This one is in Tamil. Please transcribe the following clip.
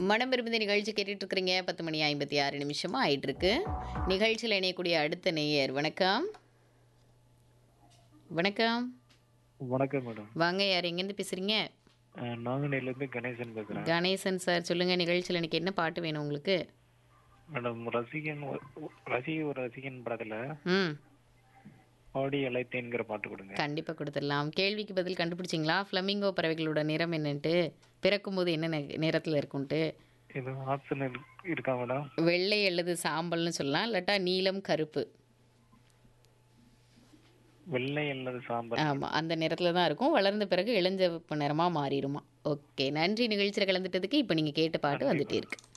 மனம் விரும்புத நிகழ்ச்சி கேட்டுட்டு இருக்கிறீங்க பத்து மணி ஐம்பத்தி ஆறு நிமிஷமா ஆயிட்டு இருக்கு நிகழ்ச்சியில் இணையக்கூடிய அடுத்த நேயர் வணக்கம் வணக்கம் வணக்கம் மேடம் வாங்க யார் எங்கேருந்து பேசுறீங்க அஹ் நாங்குநேரிலேருந்து கணேசன் பேசுகிறேன் கணேசன் சார் சொல்லுங்க நிகழ்ச்சியில் எனக்கு என்ன பாட்டு வேணும் உங்களுக்கு மேடம் ரசிகன் ஒரு- ரசிக ஒரு ரசிகன் படத்தில் ம் ஆடி அழைத்தேங்கிற பாட்டு கொடுங்க கண்டிப்பாக கொடுத்துடலாம் கேள்விக்கு பதில் கண்டுபிடிச்சிங்களா ஃப்ளமிங்கோ பறவைகளோட நிறம் என்னன்ட்டு பிறக்கும்போது என்ன நெ- நிறத்தில் இருக்கும்ட்டு இது ஆப்ஷன் இருக்கா மேடம் வெள்ளை அல்லது சாம்பல்னு சொல்லலாம் இல்லாட்டா நீலம் கருப்பு வெள்ளை அல்லது சாம்பல் ஆமாம் அந்த நிறத்தில் தான் இருக்கும் வளர்ந்த பிறகு இளஞ்சவப்பு நிறமாக மாறிடுமா ஓகே நன்றி நிகழ்ச்சியில் கலந்துட்டதுக்கு இப்போ நீங்கள் கேட்ட பாட்டு வந்துட்டே இருக்கு